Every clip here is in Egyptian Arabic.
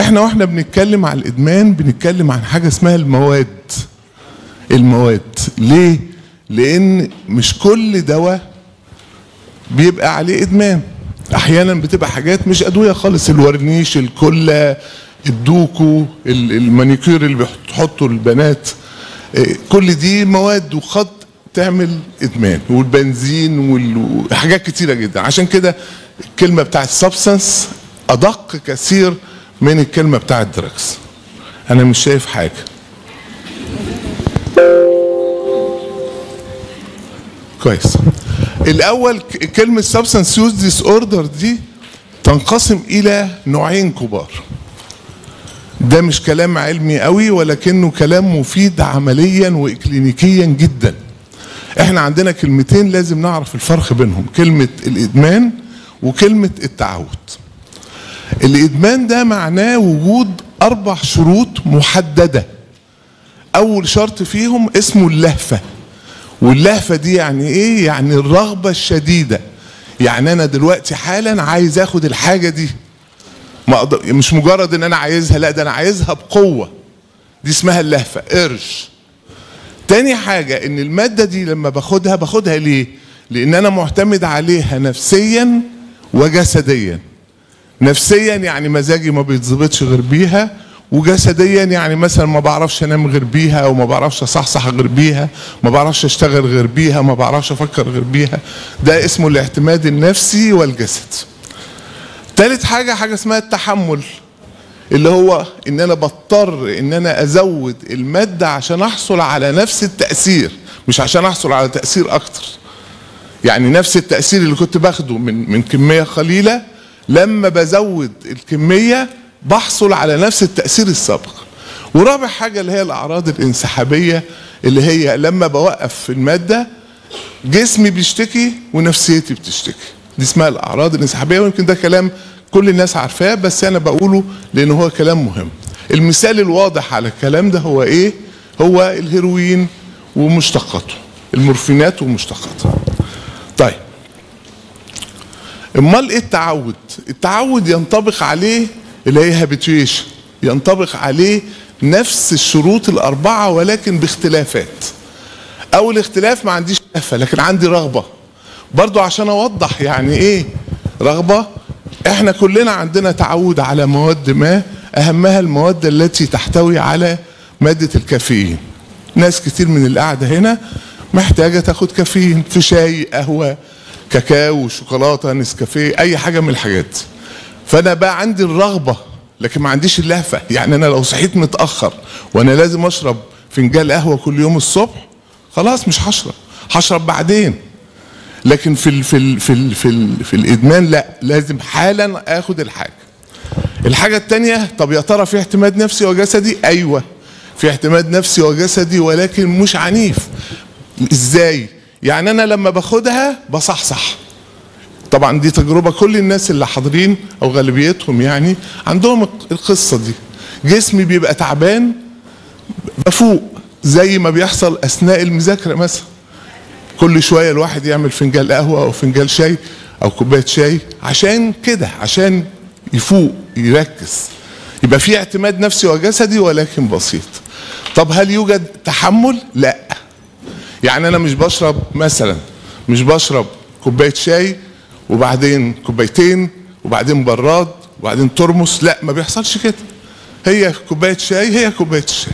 احنا واحنا بنتكلم عن الادمان بنتكلم عن حاجه اسمها المواد المواد ليه لان مش كل دواء بيبقى عليه ادمان احيانا بتبقى حاجات مش ادويه خالص الورنيش الكله الدوكو ال- المانيكير اللي بيحطوا البنات إيه، كل دي مواد وقد تعمل ادمان والبنزين وال- وحاجات كتيره جدا عشان كده الكلمه بتاعت سبستانس ادق كثير من الكلمه بتاعت دراكس انا مش شايف حاجه كويس الاول ك- كلمه سبستانس يوز ديس اوردر دي تنقسم الى نوعين كبار ده مش كلام علمي قوي ولكنه كلام مفيد عمليا واكلينيكيا جدا احنا عندنا كلمتين لازم نعرف الفرق بينهم كلمة الادمان وكلمة التعود الادمان ده معناه وجود اربع شروط محددة اول شرط فيهم اسمه اللهفة واللهفة دي يعني ايه يعني الرغبة الشديدة يعني انا دلوقتي حالا عايز اخد الحاجة دي ما أقدر مش مجرد ان انا عايزها لا ده انا عايزها بقوه دي اسمها اللهفه قرش تاني حاجه ان الماده دي لما باخدها باخدها ليه لان انا معتمد عليها نفسيا وجسديا نفسيا يعني مزاجي ما بيتظبطش غير بيها وجسديا يعني مثلا ما بعرفش انام غير بيها او ما بعرفش اصحصح غير بيها ما بعرفش اشتغل غير بيها ما بعرفش افكر غير بيها ده اسمه الاعتماد النفسي والجسد تالت حاجة حاجة اسمها التحمل اللي هو ان انا بضطر ان انا ازود المادة عشان احصل على نفس التأثير مش عشان احصل على تأثير اكتر يعني نفس التأثير اللي كنت باخده من من كمية قليلة لما بزود الكمية بحصل على نفس التأثير السابق ورابع حاجة اللي هي الأعراض الانسحابية اللي هي لما بوقف في المادة جسمي بيشتكي ونفسيتي بتشتكي دي اسمها الاعراض الانسحابيه ويمكن ده كلام كل الناس عارفاه بس انا بقوله لان هو كلام مهم المثال الواضح على الكلام ده هو ايه هو الهيروين ومشتقاته المورفينات ومشتقاتها طيب امال ايه التعود التعود ينطبق عليه اللي هي هابيتويشن ينطبق عليه نفس الشروط الاربعه ولكن باختلافات اول اختلاف ما عنديش لهفه لكن عندي رغبه برضو عشان اوضح يعني ايه رغبه احنا كلنا عندنا تعود على مواد ما اهمها المواد التي تحتوي على ماده الكافيين ناس كتير من اللي قاعده هنا محتاجه تاخد كافيين في شاي قهوه كاكاو شوكولاته نسكافيه اي حاجه من الحاجات دي. فانا بقى عندي الرغبه لكن ما عنديش اللهفه يعني انا لو صحيت متاخر وانا لازم اشرب فنجان قهوه كل يوم الصبح خلاص مش هشرب هشرب بعدين لكن في ال في ال في ال في, ال في الادمان لا لازم حالا اخد الحاجه الحاجه الثانيه طب يا ترى في اعتماد نفسي وجسدي ايوه في اعتماد نفسي وجسدي ولكن مش عنيف ازاي يعني انا لما باخدها بصحصح طبعا دي تجربه كل الناس اللي حاضرين او غالبيتهم يعني عندهم القصه دي جسمي بيبقى تعبان بفوق زي ما بيحصل اثناء المذاكره مثلا كل شويه الواحد يعمل فنجان قهوه او فنجان شاي او كوبايه شاي عشان كده عشان يفوق يركز يبقى في اعتماد نفسي وجسدي ولكن بسيط طب هل يوجد تحمل لا يعني انا مش بشرب مثلا مش بشرب كوبايه شاي وبعدين كوبايتين وبعدين براد وبعدين ترمس لا ما بيحصلش كده هي كوبايه شاي هي كوبايه الشاي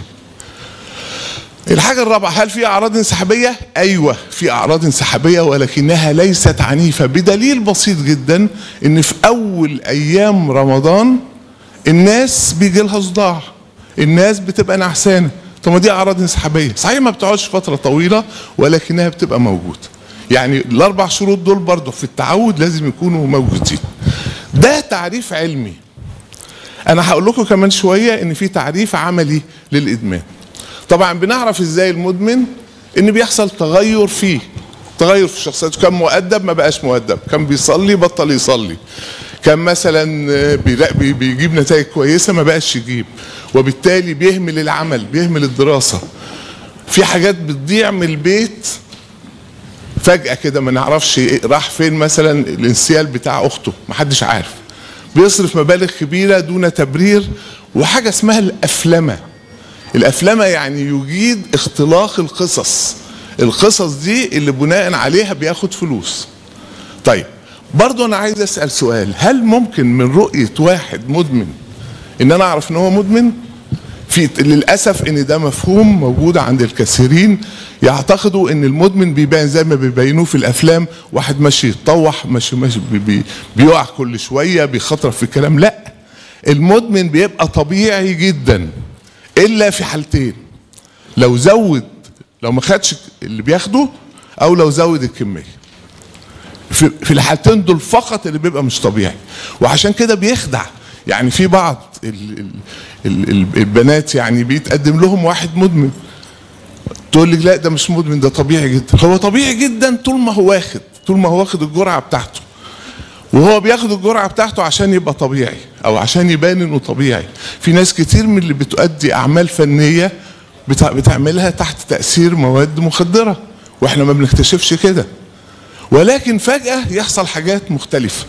الحاجة الرابعة هل في أعراض انسحابية؟ أيوة في أعراض انسحابية ولكنها ليست عنيفة بدليل بسيط جدا إن في أول أيام رمضان الناس بيجي لها صداع الناس بتبقى نعسانة طب ما دي أعراض انسحابية صحيح ما بتقعدش فترة طويلة ولكنها بتبقى موجودة يعني الأربع شروط دول برضه في التعود لازم يكونوا موجودين ده تعريف علمي أنا هقول لكم كمان شوية إن في تعريف عملي للإدمان طبعا بنعرف ازاي المدمن ان بيحصل تغير فيه تغير في شخصيته كان مؤدب ما بقاش مؤدب كان بيصلي بطل يصلي كان مثلا بيلا- بي- بيجيب نتائج كويسه ما بقاش يجيب وبالتالي بيهمل العمل بيهمل الدراسه في حاجات بتضيع من البيت فجأة كده ما نعرفش إيه راح فين مثلا الانسيال بتاع أخته محدش عارف بيصرف مبالغ كبيره دون تبرير وحاجه اسمها الافلمه الافلمه يعني يجيد اختلاق القصص القصص دي اللي بناء عليها بياخد فلوس طيب برضو انا عايز اسال سؤال هل ممكن من رؤيه واحد مدمن ان انا اعرف ان هو مدمن في للاسف ان ده مفهوم موجود عند الكثيرين يعتقدوا ان المدمن بيبان زي ما بيبينوه في الافلام واحد ماشي يتطوح ماشي ماشي بي بي بيقع كل شويه بيخطر في الكلام لا المدمن بيبقى طبيعي جدا الا في حالتين لو زود لو ما خدش اللي بياخده او لو زود الكميه في, في الحالتين دول فقط اللي بيبقى مش طبيعي وعشان كده بيخدع يعني في بعض ال ال ال ال البنات يعني بيتقدم لهم واحد مدمن تقول لك لا ده مش مدمن ده طبيعي جدا هو طبيعي جدا طول ما هو واخد طول ما هو واخد الجرعه بتاعته وهو بياخد الجرعه بتاعته عشان يبقى طبيعي او عشان يبان انه طبيعي في ناس كتير من اللي بتؤدي اعمال فنيه بتع- بتعملها تحت تاثير مواد مخدره واحنا ما بنكتشفش كده ولكن فجاه يحصل حاجات مختلفه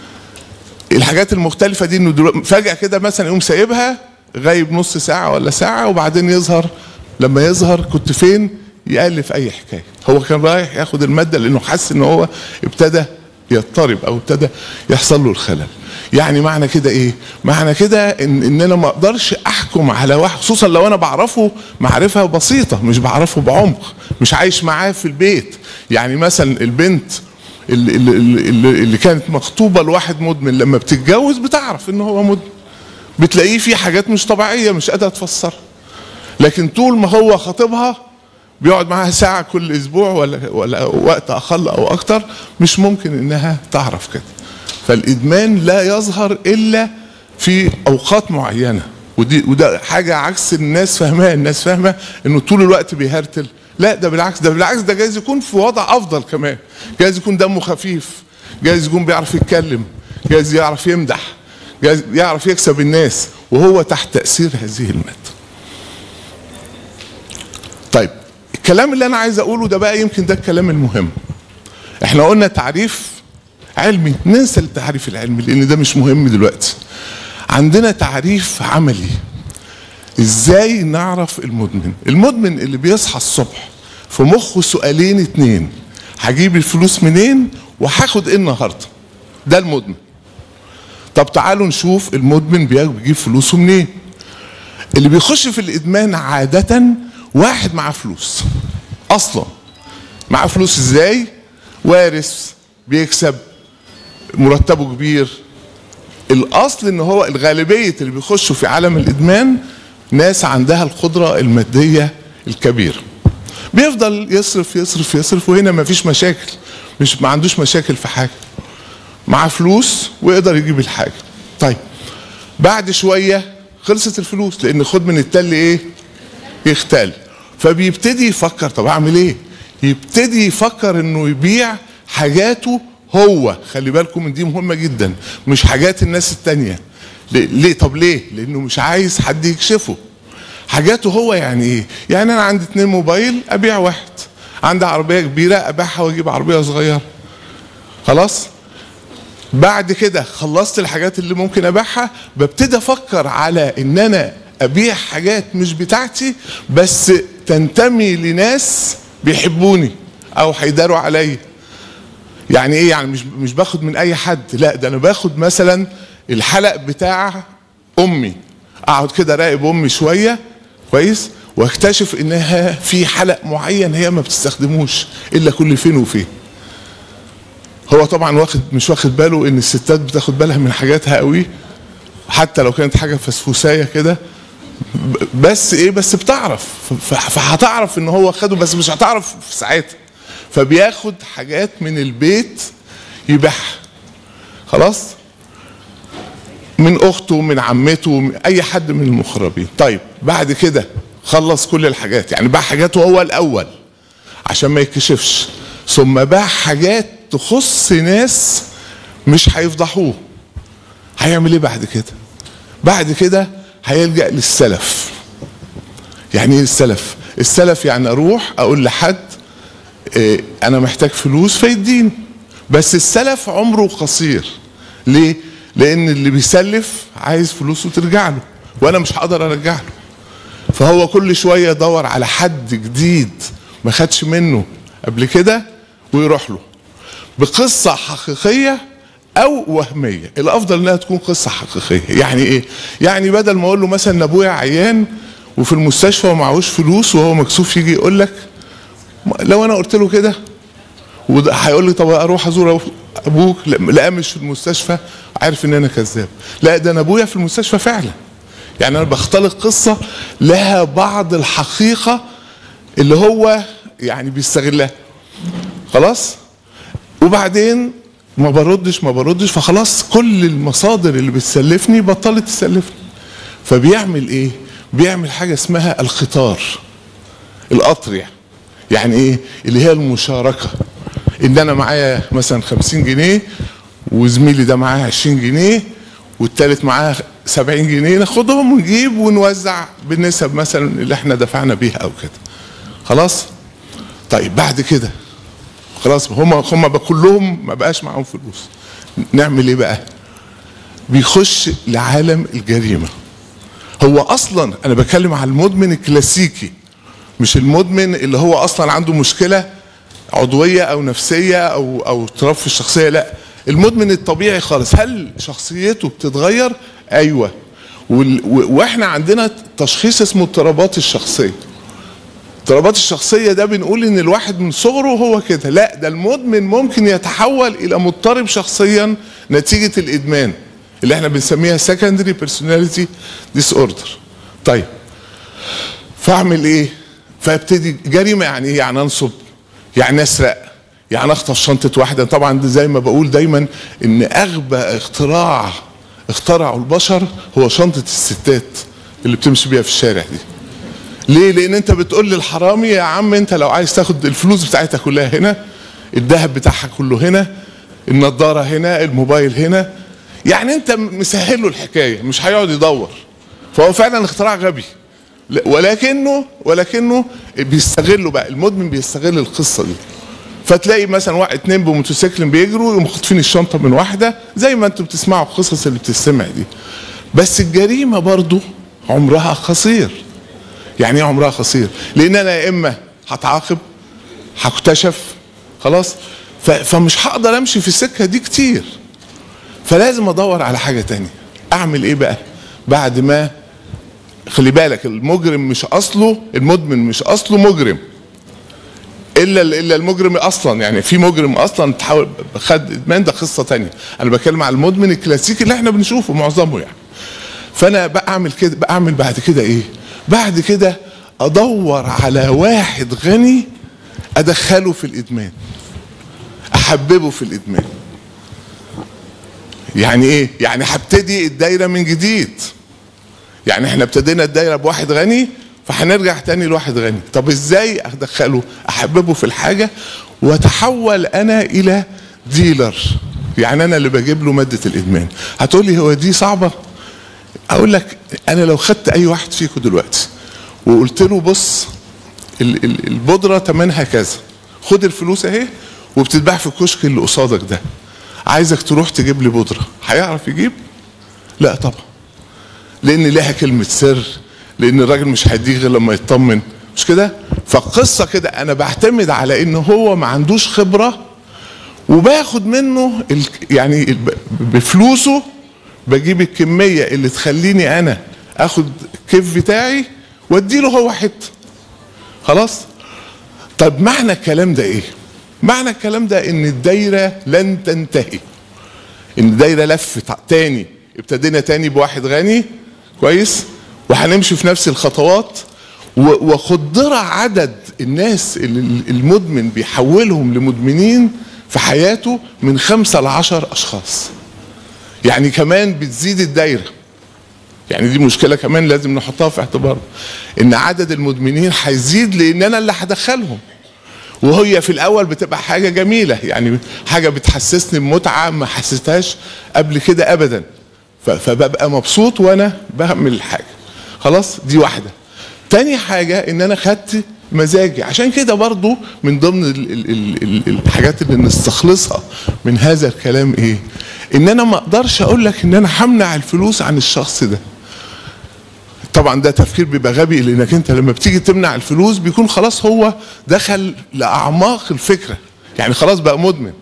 الحاجات المختلفه دي انه دلوقتي فجاه كده مثلا يقوم سايبها غايب نص ساعه ولا ساعه وبعدين يظهر لما يظهر كنت فين يالف اي حكايه هو كان رايح ياخد الماده لانه حس ان هو ابتدى يضطرب او ابتدى يحصل له الخلل يعني معنى كده ايه معنى كده ان ان انا ما اقدرش احكم على واحد خصوصا لو انا بعرفه معرفه بسيطه مش بعرفه بعمق مش عايش معاه في البيت يعني مثلا البنت اللي, اللي, اللي, اللي كانت مخطوبه لواحد مدمن لما بتتجوز بتعرف ان هو مدمن بتلاقيه في حاجات مش طبيعيه مش قادره تفسرها لكن طول ما هو خاطبها بيقعد معاها ساعة كل أسبوع ولا ولا وقت أقل أو أكتر مش ممكن إنها تعرف كده. فالإدمان لا يظهر إلا في أوقات معينة ودي وده حاجة عكس الناس فاهماها، الناس فاهمة إنه طول الوقت بيهرتل. لا ده بالعكس ده بالعكس ده جايز يكون في وضع أفضل كمان. جايز يكون دمه خفيف. جايز يكون بيعرف يتكلم. جايز يعرف يمدح. جايز يعرف يكسب الناس وهو تحت تأثير هذه المادة. طيب الكلام اللي انا عايز اقوله ده بقى يمكن ده الكلام المهم احنا قلنا تعريف علمي ننسى التعريف العلمي لان ده مش مهم دلوقتي عندنا تعريف عملي ازاي نعرف المدمن المدمن اللي بيصحى الصبح في مخه سؤالين اتنين هجيب الفلوس منين وهاخد ايه النهارده ده المدمن طب تعالوا نشوف المدمن بيجيب فلوسه منين اللي بيخش في الادمان عاده واحد معاه فلوس اصلا معاه فلوس ازاي وارث بيكسب مرتبه كبير الاصل ان هو الغالبيه اللي بيخشوا في عالم الادمان ناس عندها القدره الماديه الكبيره بيفضل يصرف يصرف يصرف وهنا ما فيش مشاكل مش ما عندوش مشاكل في حاجه معاه فلوس ويقدر يجيب الحاجه طيب بعد شويه خلصت الفلوس لان خد من التل ايه يختل فبيبتدي يفكر طب اعمل ايه يبتدي يفكر انه يبيع حاجاته هو خلي بالكم من دي مهمه جدا مش حاجات الناس التانية ليه, ليه طب ليه لانه مش عايز حد يكشفه حاجاته هو يعني ايه يعني انا عندي اتنين موبايل ابيع واحد عندي عربيه كبيره ابيعها واجيب عربيه صغيره خلاص بعد كده خلصت الحاجات اللي ممكن ابيعها ببتدي افكر على ان انا ابيع حاجات مش بتاعتي بس تنتمي لناس بيحبوني او هيداروا عليا يعني ايه يعني مش مش باخد من اي حد لا ده انا باخد مثلا الحلق بتاع امي اقعد كده اراقب امي شويه كويس واكتشف انها في حلق معين هي ما بتستخدموش الا كل فين وفين هو طبعا واخد مش واخد باله ان الستات بتاخد بالها من حاجاتها قوي حتى لو كانت حاجه فسفوسايه كده بس ايه بس بتعرف فهتعرف ان هو خده بس مش هتعرف في ساعتها فبياخد حاجات من البيت يبيعها خلاص من اخته من عمته من اي حد من المقربين طيب بعد كده خلص كل الحاجات يعني باع حاجاته هو الاول عشان ما يتكشفش ثم باع حاجات تخص ناس مش هيفضحوه هيعمل ايه بعد كده بعد كده هيلجأ للسلف يعني ايه السلف السلف يعني اروح اقول لحد إيه انا محتاج فلوس فيديني بس السلف عمره قصير ليه لان اللي بيسلف عايز فلوسه ترجع له وانا مش هقدر ارجع له فهو كل شويه يدور على حد جديد ما خدش منه قبل كده ويروح له بقصه حقيقيه او وهميه الافضل انها تكون قصه حقيقيه يعني ايه يعني بدل ما اقول له مثلا ان ابويا عيان وفي المستشفى ومعهوش فلوس وهو مكسوف يجي يقول لك لو انا قلت له كده وده هيقول لي طب اروح ازور ابوك لا مش في المستشفى عارف ان انا كذاب لا ده انا ابويا في المستشفى فعلا يعني انا بختلق قصه لها بعض الحقيقه اللي هو يعني بيستغلها خلاص وبعدين ما بردش ما بردش فخلاص كل المصادر اللي بتسلفني بطلت تسلفني فبيعمل ايه بيعمل حاجه اسمها الخطار القطر يعني يعني ايه اللي هي المشاركه ان انا معايا مثلا 50 جنيه وزميلي ده معاه 20 جنيه والتالت معاه 70 جنيه ناخدهم ونجيب ونوزع بالنسب مثلا اللي احنا دفعنا بيها او كده خلاص طيب بعد كده خلاص هم هم كلهم ما بقاش معاهم فلوس نعمل ايه بقى بيخش لعالم الجريمه هو اصلا انا بتكلم على المدمن الكلاسيكي مش المدمن اللي هو اصلا عنده مشكله عضويه او نفسيه او او اضطراب في الشخصيه لا المدمن الطبيعي خالص هل شخصيته بتتغير ايوه واحنا عندنا تشخيص اسمه اضطرابات الشخصيه اضطرابات الشخصية ده بنقول ان الواحد من صغره هو كده لا ده المدمن ممكن يتحول الى مضطرب شخصيا نتيجة الادمان اللي احنا بنسميها secondary personality disorder طيب فاعمل ايه فابتدي جريمة يعني ايه يعني انصب يعني اسرق يعني اخطف شنطة واحدة طبعا زي ما بقول دايما ان اغبى اختراع اخترعه البشر هو شنطة الستات اللي بتمشي بيها في الشارع دي ليه؟ لأن أنت بتقول للحرامي يا عم أنت لو عايز تاخد الفلوس بتاعتها كلها هنا الذهب بتاعها كله هنا النضارة هنا الموبايل هنا يعني أنت مسهل له الحكاية مش هيقعد يدور فهو فعلا اختراع غبي ولكنه ولكنه بيستغلوا بقى المدمن بيستغل القصة دي فتلاقي مثلا واحد اتنين بموتوسيكل بيجروا يقوموا خاطفين الشنطة من واحدة زي ما انتم بتسمعوا القصص اللي بتستمع دي بس الجريمة برضو عمرها قصير يعني ايه عمرها قصير لان انا يا اما هتعاقب هكتشف خلاص فمش هقدر امشي في السكه دي كتير فلازم ادور على حاجه تانية اعمل ايه بقى بعد ما خلي بالك المجرم مش اصله المدمن مش اصله مجرم الا الا المجرم اصلا يعني في مجرم اصلا تحاول خد ادمان ده قصه تانية انا بتكلم على المدمن الكلاسيكي اللي احنا بنشوفه معظمه يعني فانا بعمل كده بعمل بعد كده ايه بعد كده ادور على واحد غني ادخله في الادمان احببه في الادمان يعني ايه يعني هبتدي الدايره من جديد يعني احنا ابتدينا الدايره بواحد غني فهنرجع تاني لواحد غني طب ازاي ادخله احببه في الحاجه واتحول انا الى ديلر يعني انا اللي بجيب له ماده الادمان هتقول لي هو دي صعبه اقول لك انا لو خدت اي واحد فيكم دلوقتي وقلت له بص البودره ثمنها كذا خد الفلوس اهي وبتتباع في الكشك اللي قصادك ده عايزك تروح تجيب لي بودره هيعرف يجيب لا طبعا لان ليها كلمه سر لان الراجل مش هيديك غير لما يطمن مش كده فالقصه كده انا بعتمد على ان هو ما عندوش خبره وباخد منه يعني بفلوسه بجيب الكميه اللي تخليني انا اخد الكيف بتاعي واديله هو حته خلاص طب معنى الكلام ده ايه معنى الكلام ده ان الدايره لن تنتهي ان الدايره لفت تاني ابتدينا تاني بواحد غني كويس وهنمشي في نفس الخطوات وخدر عدد الناس اللي المدمن بيحولهم لمدمنين في حياته من خمسة لعشر أشخاص يعني كمان بتزيد الدايرة يعني دي مشكلة كمان لازم نحطها في اعتبارنا إن عدد المدمنين هيزيد لأن أنا اللي هدخلهم وهي في الأول بتبقى حاجة جميلة يعني حاجة بتحسسني بمتعة ما حسيتهاش قبل كده أبدا فببقى مبسوط وأنا بعمل الحاجة خلاص دي واحدة تاني حاجة إن أنا خدت مزاجي عشان كده برضو من ضمن ال ال ال ال الحاجات اللي نستخلصها من هذا الكلام ايه ان انا ما اقدرش اقول لك ان انا همنع الفلوس عن الشخص ده طبعا ده تفكير بيبقى غبي لانك انت لما بتيجي تمنع الفلوس بيكون خلاص هو دخل لاعماق الفكره يعني خلاص بقى مدمن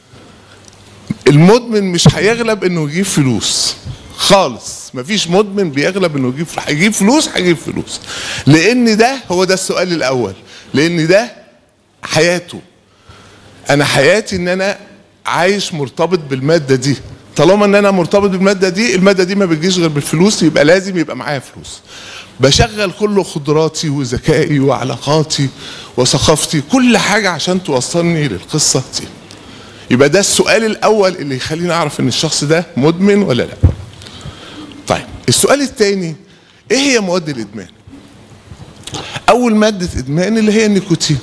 المدمن مش هيغلب انه يجيب فلوس خالص مفيش مدمن بيغلب انه يجيب هيجيب فلوس هيجيب فلوس لان ده هو ده السؤال الاول لان ده حياته انا حياتي ان انا عايش مرتبط بالماده دي طالما ان انا مرتبط بالماده دي الماده دي ما بتجيش غير بالفلوس يبقى لازم يبقى معايا فلوس بشغل كل قدراتي وذكائي وعلاقاتي وثقافتي كل حاجه عشان توصلني للقصه دي يبقى ده السؤال الاول اللي يخليني اعرف ان الشخص ده مدمن ولا لا طيب السؤال الثاني ايه هي مواد الادمان اول ماده ادمان اللي هي النيكوتين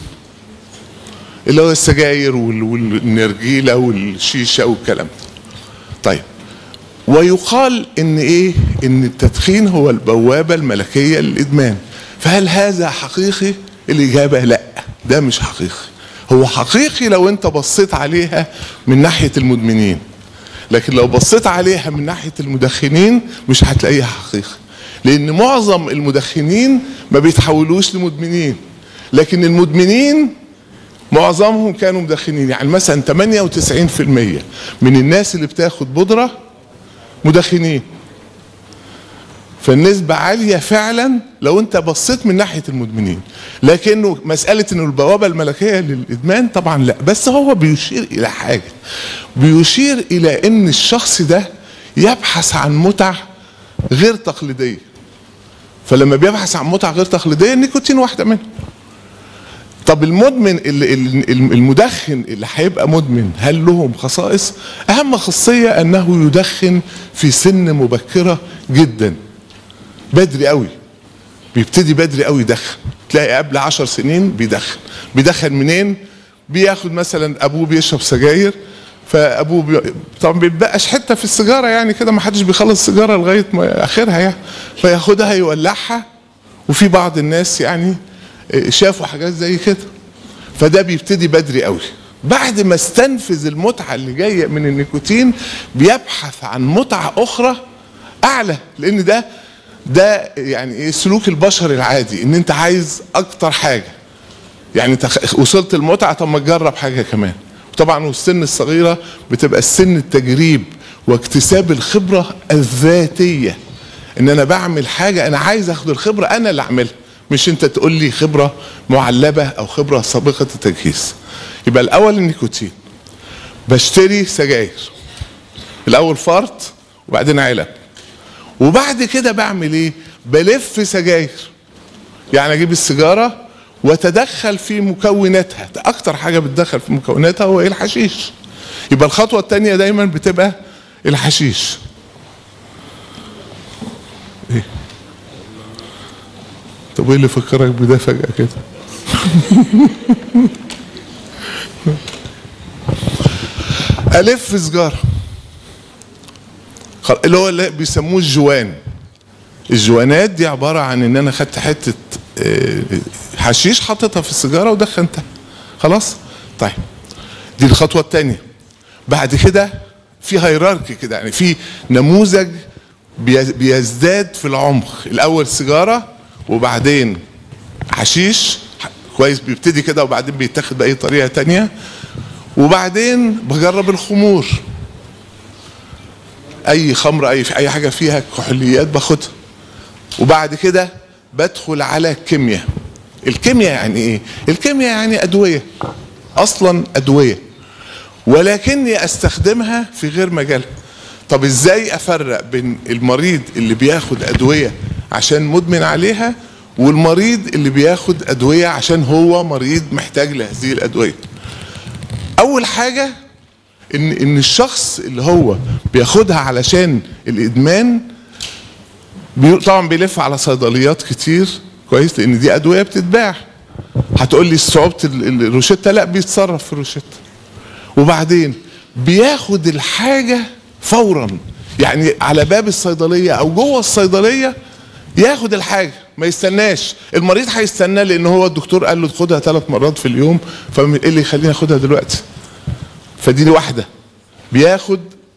اللي هو السجاير وال- والنرجيله والشيشه والكلام ده طيب ويقال ان ايه ان التدخين هو البوابه الملكيه للادمان فهل هذا حقيقي الاجابه لا ده مش حقيقي هو حقيقي لو انت بصيت عليها من ناحيه المدمنين لكن لو بصيت عليها من ناحيه المدخنين مش هتلاقيها حقيقي لان معظم المدخنين ما بيتحولوش لمدمنين لكن المدمنين معظمهم كانوا مدخنين يعني مثلا 98% من الناس اللي بتاخد بودرة مدخنين فالنسبة عالية فعلا لو انت بصيت من ناحية المدمنين لكنه مسألة انه البوابة الملكية للإدمان طبعا لا بس هو بيشير إلى حاجة بيشير إلى ان الشخص ده يبحث عن متع غير تقليدية فلما بيبحث عن متع غير تقليدية النيكوتين واحدة منهم طب المدمن اللي اللي- المدخن اللي هيبقى مدمن هل لهم خصائص؟ اهم خاصيه انه يدخن في سن مبكره جدا بدري قوي بيبتدي بدري قوي يدخن تلاقي قبل عشر سنين بيدخن بيدخن منين؟ بياخد مثلا ابوه بيشرب سجاير فابوه بي... طبعا بيبقاش حته في السيجاره يعني كده ما حدش بيخلص السيجاره لغايه ما اخرها يعني فياخدها يولعها وفي بعض الناس يعني شافوا حاجات زي كده فده بيبتدي بدري قوي بعد ما استنفذ المتعة اللي جاية من النيكوتين بيبحث عن متعة أخرى أعلى لأن ده ده يعني إيه سلوك البشر العادي إن أنت عايز أكتر حاجة يعني انت خ- وصلت المتعة طب ما تجرب حاجة كمان طبعا والسن الصغيرة بتبقى السن التجريب واكتساب الخبرة الذاتية ان انا بعمل حاجة انا عايز اخد الخبرة انا اللي اعملها مش انت تقول لي خبرة معلبة او خبرة سابقة التجهيز يبقى الاول النيكوتين بشتري سجاير الاول فرط وبعدين علب وبعد كده بعمل ايه بلف سجاير يعني اجيب السيجاره واتدخل في مكوناتها ده اكتر حاجه بتدخل في مكوناتها هو ايه الحشيش يبقى الخطوه الثانيه دايما بتبقى الحشيش ايه طب ايه اللي فكرك بده فجاه كده الف سجاره خل- اللي هو اللي بيسموه الجوان الجوانات دي عباره عن ان انا خدت حته آه، حشيش حطيتها في السيجاره ودخنتها خلاص طيب دي الخطوه الثانيه بعد كده في هيراركي كده يعني في نموذج بي- بيزداد في العمق الاول سيجاره وبعدين حشيش ح- كويس بيبتدي كده وبعدين بيتاخد باي طريقه تانية وبعدين بجرب الخمور اي خمر اي اي حاجه فيها كحوليات باخدها وبعد كده بدخل على الكيمياء الكيمياء يعني ايه الكيمياء يعني ادويه اصلا ادويه ولكني استخدمها في غير مجالها طب ازاي افرق بين المريض اللي بياخد ادويه عشان مدمن عليها والمريض اللي بياخد ادويه عشان هو مريض محتاج لهذه الادويه اول حاجه ان ان الشخص اللي هو بياخدها علشان الادمان بي- طبعا بيلف على صيدليات كتير كويس لان دي ادويه بتتباع هتقول لي صعوبه ال- ال- الروشته لا بيتصرف في الروشته وبعدين بياخد الحاجه فورا يعني على باب الصيدليه او جوه الصيدليه ياخد الحاجه ما يستناش المريض هيستناه لان هو الدكتور قال له خدها ثلاث مرات في اليوم فايه اللي يخليني اخدها دلوقتي فدي واحده بياخد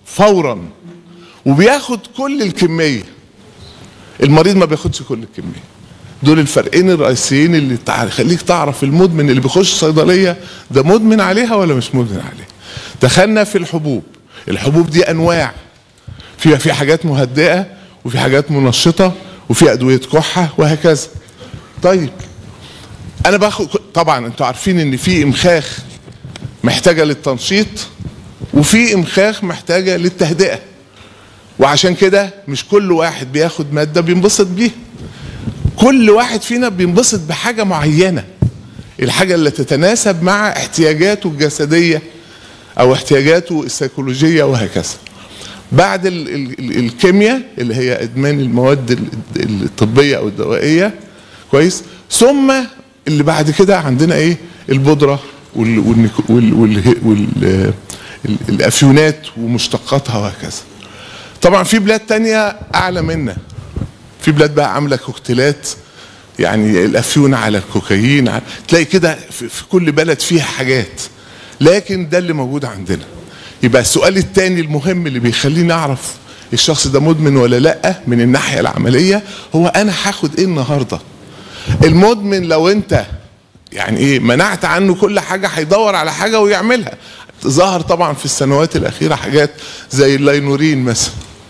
فورا وبياخد كل الكميه المريض ما بياخدش كل الكميه دول الفرقين الرئيسيين اللي تع- يخليك تعرف المدمن اللي بيخش صيدليه ده مدمن عليها ولا مش مدمن عليها دخلنا في الحبوب الحبوب دي انواع فيها في حاجات مهدئه وفي حاجات منشطه وفي ادويه كحه وهكذا طيب انا باخد طبعا انتوا عارفين ان في امخاخ محتاجه للتنشيط وفي امخاخ محتاجه للتهدئه وعشان كده مش كل واحد بياخد ماده بينبسط بيها كل واحد فينا بينبسط بحاجه معينه الحاجه اللي تتناسب مع احتياجاته الجسديه او احتياجاته السيكولوجيه وهكذا بعد ال ال ال الكيمياء اللي هي ادمان المواد ال- الطبيه او الدوائيه كويس ثم اللي بعد كده عندنا ايه البودره وال وال وال وال وال ال- الافيونات ومشتقاتها وهكذا طبعا في بلاد تانية اعلى منا في بلاد بقى عامله كوكتيلات يعني الافيون على الكوكايين على تلاقي كده في في كل بلد فيها حاجات لكن ده اللي موجود عندنا يبقى السؤال التاني المهم اللي بيخليني اعرف الشخص ده مدمن ولا لا من الناحيه العمليه هو انا هاخد ايه النهارده المدمن لو انت يعني ايه منعت عنه كل حاجه هيدور على حاجه ويعملها ظهر طبعا في السنوات الاخيره حاجات زي اللاينورين مثلا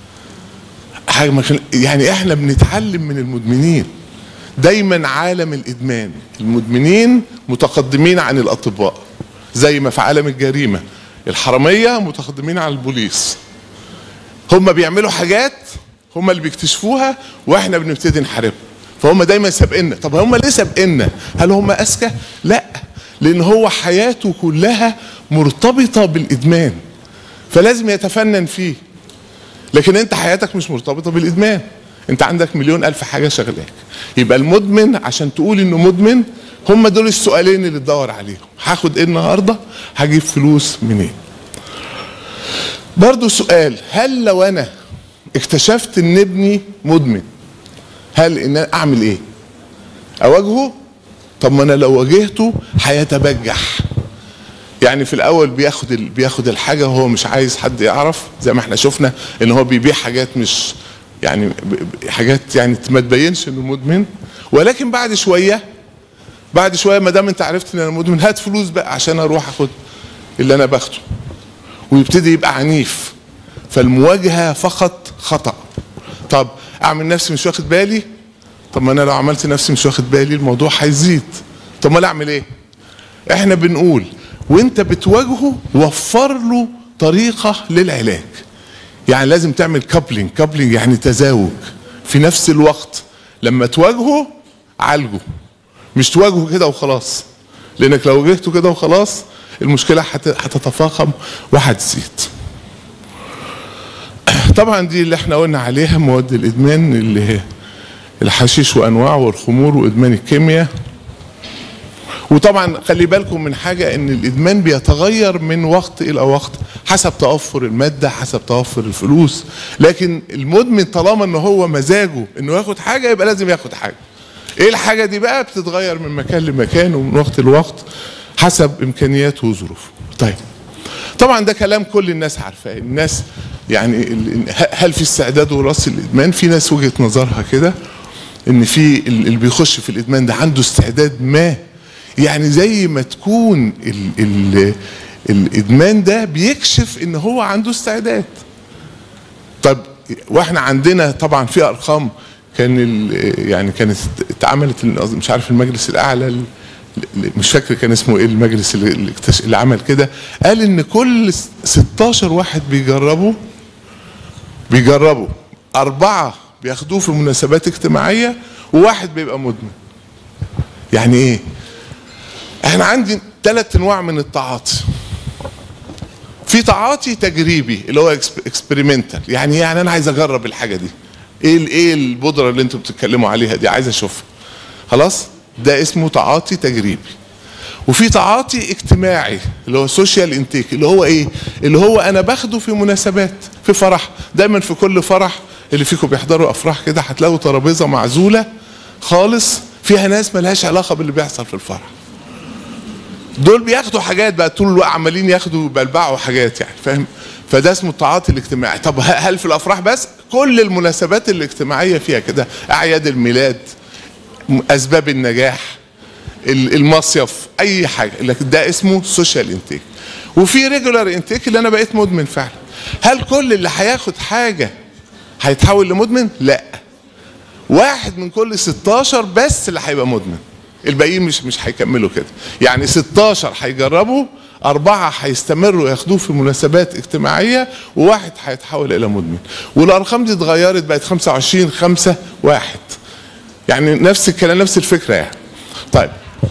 حاجه ما كان- يعني احنا بنتعلم من المدمنين دايما عالم الادمان المدمنين متقدمين عن الاطباء زي ما في عالم الجريمه الحراميه متقدمين عن البوليس هم بيعملوا حاجات هم اللي بيكتشفوها واحنا بنبتدي نحاربهم فهم دايما سابقنا طب هم ليه سابقنا هل هم اذكى لا لان هو حياته كلها مرتبطه بالادمان فلازم يتفنن فيه لكن انت حياتك مش مرتبطه بالادمان انت عندك مليون الف حاجه شغلاك يبقى المدمن عشان تقول انه مدمن هم دول السؤالين اللي تدور عليهم هاخد ايه النهارده هجيب فلوس منين برضو سؤال هل لو انا اكتشفت ان ابني مدمن هل ان انا اعمل ايه اواجهه طب ما انا لو واجهته هيتبجح يعني في الاول بياخد ال... بياخد الحاجه وهو مش عايز حد يعرف زي ما احنا شفنا ان هو بيبيع حاجات مش يعني ب- ب- حاجات يعني ما تبينش انه مدمن ولكن بعد شويه بعد شويه ما دام انت عرفت ان انا مدمن هات فلوس بقى عشان اروح اخد اللي انا باخده ويبتدي يبقى عنيف فالمواجهه فقط خطا طب اعمل نفسي مش واخد بالي طب ما انا لو عملت نفسي مش واخد بالي الموضوع هيزيد طب ما أنا اعمل ايه احنا بنقول وانت بتواجهه وفر له طريقه للعلاج يعني لازم تعمل كابلينج كابلينج يعني تزاوج في نفس الوقت لما تواجهه عالجه مش تواجهه كده وخلاص لانك لو واجهته كده وخلاص المشكله هت- هتتفاقم وهتزيد طبعا دي اللي احنا قلنا عليها مواد الادمان اللي هي الحشيش وانواعه والخمور وادمان الكيمياء وطبعا خلي بالكم من حاجه ان الادمان بيتغير من وقت الى وقت حسب توفر الماده حسب توفر الفلوس لكن المدمن طالما ان هو مزاجه انه ياخد حاجه يبقى لازم ياخد حاجه ايه الحاجه دي بقى بتتغير من مكان لمكان ومن وقت لوقت حسب امكانياته وظروفه طيب طبعا ده كلام كل الناس عارفاه الناس يعني ال- هل في استعداد وراثي للادمان في ناس وجهه نظرها كده ان في ال- اللي بيخش في الادمان ده عنده استعداد ما يعني زي ما تكون ال ال الادمان ده بيكشف ان هو عنده استعداد طب واحنا عندنا طبعا في ارقام كان ال- يعني كانت اتعملت ال- مش عارف المجلس الاعلى ال- ال- مش فاكر كان اسمه ايه المجلس اللي, اللي اكتش- اللي عمل كده قال ان كل س- 16 واحد بيجربوا بيجربوا أربعة بياخدوه في مناسبات اجتماعية وواحد بيبقى مدمن يعني ايه احنا عندي ثلاث انواع من التعاطي في تعاطي تجريبي اللي هو اكسبيرمنتال يعني يعني انا عايز اجرب الحاجه دي ايه ال- ايه البودره اللي انتوا بتتكلموا عليها دي عايز اشوفها خلاص ده اسمه تعاطي تجريبي وفي تعاطي اجتماعي اللي هو سوشيال انتيك اللي هو ايه اللي هو انا باخده في مناسبات في فرح دايما في كل فرح اللي فيكم بيحضروا افراح كده هتلاقوا ترابيزه معزوله خالص فيها ناس ملهاش علاقه باللي بيحصل في الفرح دول بياخدوا حاجات بقى طول الوقت عمالين ياخدوا بلبعوا حاجات يعني فاهم فده اسمه التعاطي الاجتماعي طب ه- هل في الافراح بس كل المناسبات الاجتماعيه فيها كده اعياد الميلاد م- اسباب النجاح ال- المصيف اي حاجه لكن ده اسمه سوشيال انتيك وفي ريجولار انتيك اللي انا بقيت مدمن فعلا هل كل اللي هياخد حاجه هيتحول لمدمن لا واحد من كل 16 بس اللي هيبقى مدمن الباقيين مش مش هيكملوا كده يعني 16 هيجربوا أربعة هيستمروا ياخدوه في مناسبات اجتماعية وواحد هيتحول إلى مدمن والأرقام دي اتغيرت بقت 25 5 واحد يعني نفس الكلام نفس الفكرة يعني طيب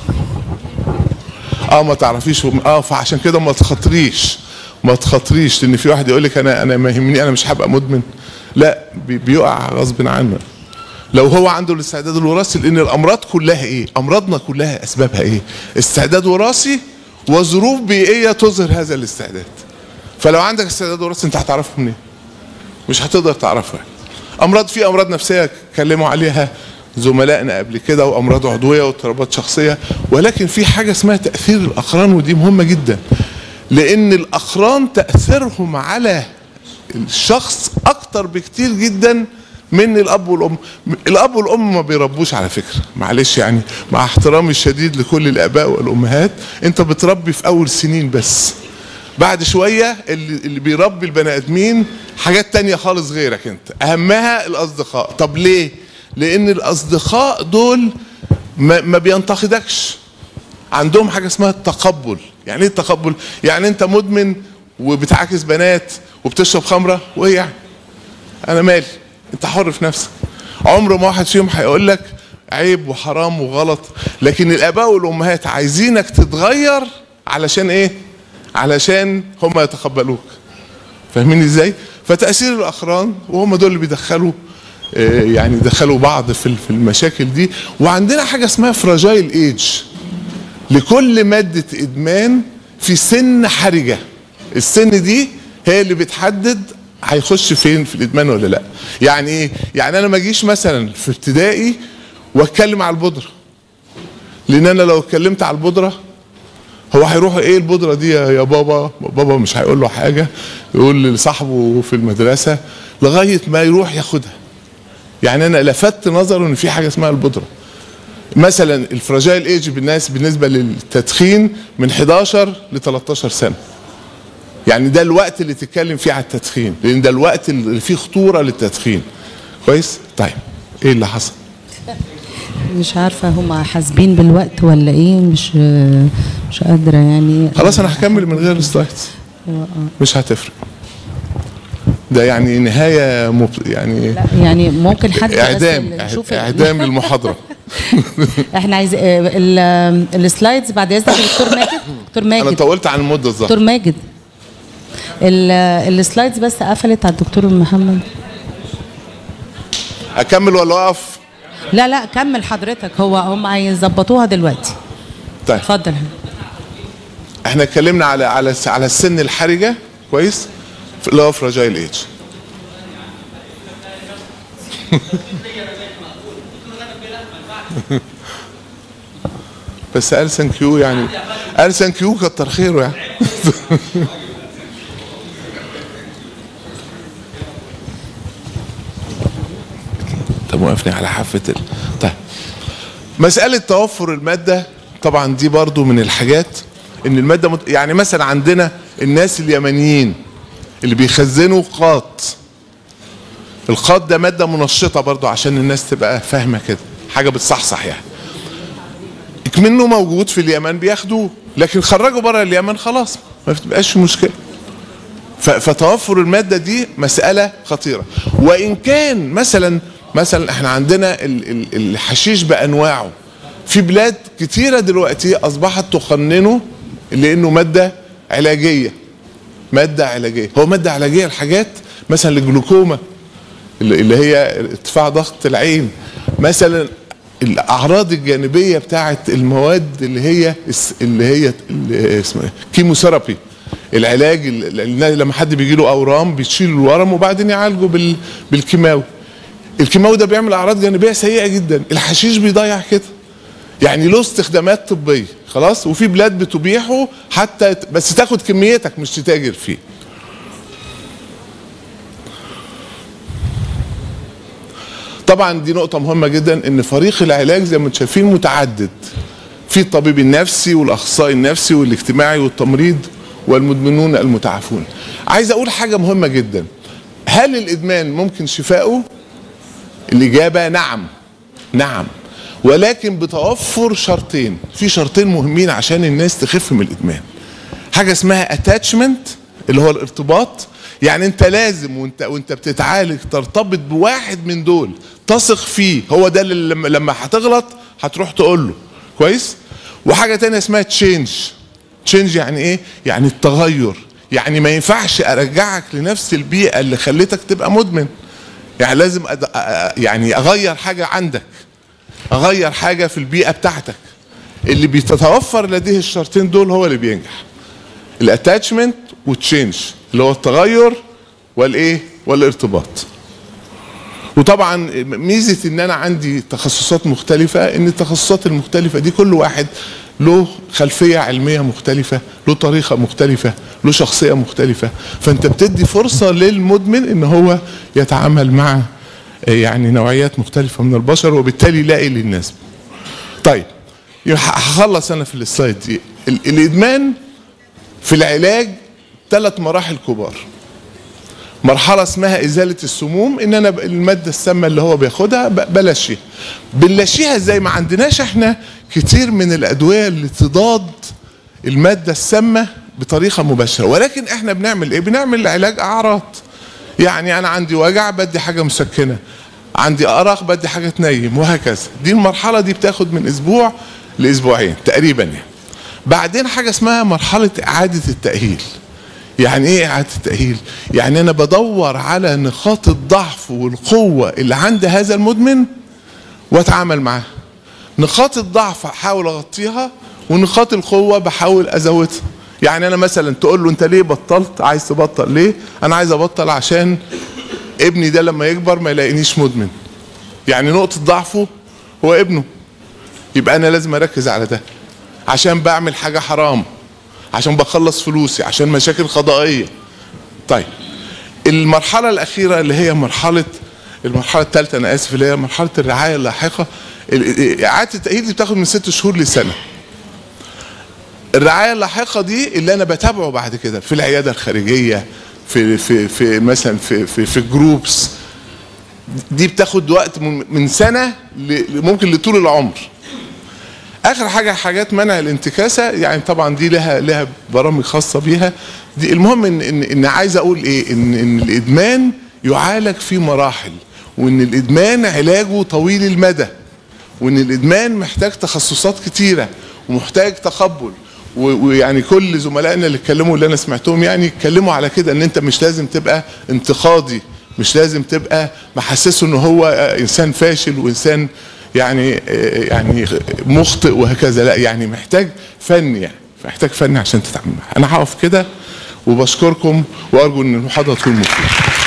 اه ما تعرفيش اه فعشان كده ما تخاطريش ما تخاطريش لان في واحد يقول لك انا انا ما يهمني انا مش هبقى مدمن لا بي- بيقع غصب عنه لو هو عنده الاستعداد الوراثي لان الامراض كلها ايه امراضنا كلها اسبابها ايه استعداد وراثي وظروف بيئيه تظهر هذا الاستعداد فلو عندك استعداد وراثي انت هتعرفه منين مش هتقدر تعرفها امراض في امراض نفسيه اتكلموا عليها زملائنا قبل كده وامراض عضويه واضطرابات شخصيه ولكن في حاجه اسمها تاثير الاقران ودي مهمه جدا لان الاقران تاثيرهم على الشخص اكتر بكتير جدا من الاب والام الاب والام ما بيربوش على فكره معلش يعني مع احترامي الشديد لكل الاباء والامهات انت بتربي في اول سنين بس بعد شويه اللي, اللي بيربي البني ادمين حاجات تانية خالص غيرك انت اهمها الاصدقاء طب ليه لان الاصدقاء دول ما, ما بينتقدكش عندهم حاجه اسمها التقبل يعني ايه التقبل يعني انت مدمن وبتعاكس بنات وبتشرب خمره وايه يعني انا مالي انت حر في نفسك عمر ما واحد فيهم هيقول لك عيب وحرام وغلط لكن الاباء والامهات عايزينك تتغير علشان ايه علشان هم يتقبلوك فاهمين ازاي فتاثير الاقران وهم دول اللي بيدخلوا آه، يعني يدخلوا بعض في في المشاكل دي وعندنا حاجه اسمها فراجايل ايج لكل ماده ادمان في سن حرجه السن دي هي اللي بتحدد هيخش فين في الادمان ولا لا يعني ايه يعني انا ما اجيش مثلا في ابتدائي واتكلم على البودره لان انا لو اتكلمت على البودره هو هيروح ايه البودره دي يا يا بابا بابا مش هيقول له حاجه يقول لصاحبه في المدرسه لغايه ما يروح ياخدها يعني انا لفت نظره ان في حاجه اسمها البودره مثلا الفراجايل ايج بالناس بالنسبه للتدخين من 11 ل 13 سنه يعني ده الوقت اللي تتكلم فيه على التدخين لان ده الوقت اللي فيه خطوره للتدخين كويس طيب ايه اللي حصل مش عارفة هم حاسبين بالوقت ولا ايه مش مش قادرة يعني خلاص انا هكمل من غير السلايدز مش هتفرق ده يعني نهايه مب... يعني لا يعني ممكن حد بس اعدام اللي نشوف ال- اعدام للمحاضره احنا عايز آه، ال- السلايدز بعد اذنك يا دكتور ماجد دكتور انا ماجد طولت عن المده الظاهره دكتور ماجد ال- السلايدز بس قفلت على الدكتور محمد اكمل ولا اقف لا لا كمل حضرتك هو هم هيظبطوها دلوقتي طيب اتفضل احنا اتكلمنا على على على السن الحرجه كويس اللي هو فراجايل ايج بس قال ثانك يو يعني قال ثانك يو كتر خيره يعني طب وقفني على حافه ال... طيب مسألة توفر المادة طبعا دي برضو من الحاجات ان المادة مت... يعني مثلا عندنا الناس اليمنيين اللي بيخزنوا قاط القاط ده مادة منشطة برضو عشان الناس تبقى فاهمة كده حاجة بتصحصح يعني منه موجود في اليمن بياخدوه لكن خرجوا بره اليمن خلاص ما بتبقاش مشكلة ف- فتوفر المادة دي مسألة خطيرة وإن كان مثلا مثلا احنا عندنا ال- ال- الحشيش بأنواعه في بلاد كتيرة دلوقتي أصبحت تقننه لأنه مادة علاجية مادة علاجية هو مادة علاجية الحاجات مثلا الجلوكوما اللي اللي هي ارتفاع ضغط العين مثلا الاعراض الجانبيه بتاعت المواد اللي هي الس- اللي هي اللي اسمها إيه؟ كيموثيرابي العلاج ال- ال- لما حد بيجي له اورام بيشيل الورم وبعدين يعالجه بال بالكيماوي الكيماوي ده بيعمل اعراض جانبيه سيئه جدا الحشيش بيضيع كده يعني له استخدامات طبيه خلاص وفي بلاد بتبيحه حتى ت- بس تاخد كميتك مش تتاجر فيه طبعا دي نقطه مهمه جدا ان فريق العلاج زي ما انتم شايفين متعدد في الطبيب النفسي والاخصائي النفسي والاجتماعي والتمريض والمدمنون المتعافون عايز اقول حاجه مهمه جدا هل الادمان ممكن شفائه الاجابه نعم نعم ولكن بتوفر شرطين في شرطين مهمين عشان الناس تخف من الادمان حاجه اسمها اتاتشمنت اللي هو الارتباط يعني انت لازم وانت وانت بتتعالج ترتبط بواحد من دول تثق فيه هو ده اللي لما- لما هتغلط هتروح تقول له كويس وحاجه تانية اسمها تشينج تشينج يعني ايه يعني التغير يعني ما ينفعش ارجعك لنفس البيئه اللي خلتك تبقى مدمن يعني لازم أد... أ- أ- يعني اغير حاجه عندك اغير حاجه في البيئه بتاعتك اللي بيتوفر لديه الشرطين دول هو اللي بينجح الاتاتشمنت والتشينج اللي هو التغير والايه والارتباط وطبعا ميزه ان انا عندي تخصصات مختلفه ان التخصصات المختلفه دي كل واحد له خلفيه علميه مختلفه له طريقه مختلفه له شخصيه مختلفه فانت بتدي فرصه للمدمن ان هو يتعامل مع يعني نوعيات مختلفه من البشر وبالتالي يلاقي اللي يناسبه طيب هخلص انا في السلايد دي ال- الادمان في العلاج ثلاث مراحل كبار مرحلة اسمها إزالة السموم إن أنا ب- المادة السامة اللي هو بياخدها ب- بلاشيها بنلاشيها إزاي ما عندناش إحنا كتير من الأدوية اللي تضاد المادة السامة بطريقة مباشرة ولكن إحنا بنعمل إيه بنعمل علاج أعراض يعني أنا عندي وجع بدي حاجة مسكنة عندي أرق بدي حاجة تنيم وهكذا دي المرحلة دي بتاخد من أسبوع لأسبوعين تقريبا يعني بعدين حاجة اسمها مرحلة إعادة التأهيل يعني ايه اعاده التاهيل يعني انا بدور على نقاط الضعف والقوه اللي عند هذا المدمن واتعامل معاها نقاط الضعف احاول اغطيها ونقاط القوه بحاول ازودها يعني انا مثلا تقول له انت ليه بطلت عايز تبطل ليه انا عايز ابطل عشان ابني ده لما يكبر ما يلاقينيش مدمن يعني نقطه ضعفه هو ابنه يبقى انا لازم اركز على ده عشان بعمل حاجه حرام عشان بخلص فلوسي عشان مشاكل قضائيه طيب المرحله الاخيره اللي هي مرحله المرحله الثالثه انا اسف اللي هي مرحله الرعايه اللاحقه ال- اعاده التاهيل دي بتاخد من ست شهور لسنه الرعايه اللاحقه دي اللي انا بتابعه بعد كده في العياده الخارجيه في في في مثلا في في, في جروبس دي بتاخد وقت من من سنه ل- ممكن لطول العمر اخر حاجه حاجات منع الانتكاسه يعني طبعا دي لها لها برامج خاصه بيها دي المهم ان ان, إن عايز اقول ايه ان ان الادمان يعالج في مراحل وان الادمان علاجه طويل المدى وان الادمان محتاج تخصصات كتيره ومحتاج تقبل و- ويعني كل زملائنا اللي اتكلموا اللي انا سمعتهم يعني اتكلموا على كده ان انت مش لازم تبقى انتقادي مش لازم تبقى محسسه ان هو آه، انسان فاشل وانسان يعني آه، يعني مخطئ وهكذا لا يعني محتاج فن يعني محتاج فن عشان تتعامل معاه انا هقف كده وبشكركم وارجو ان المحاضره تكون مفيده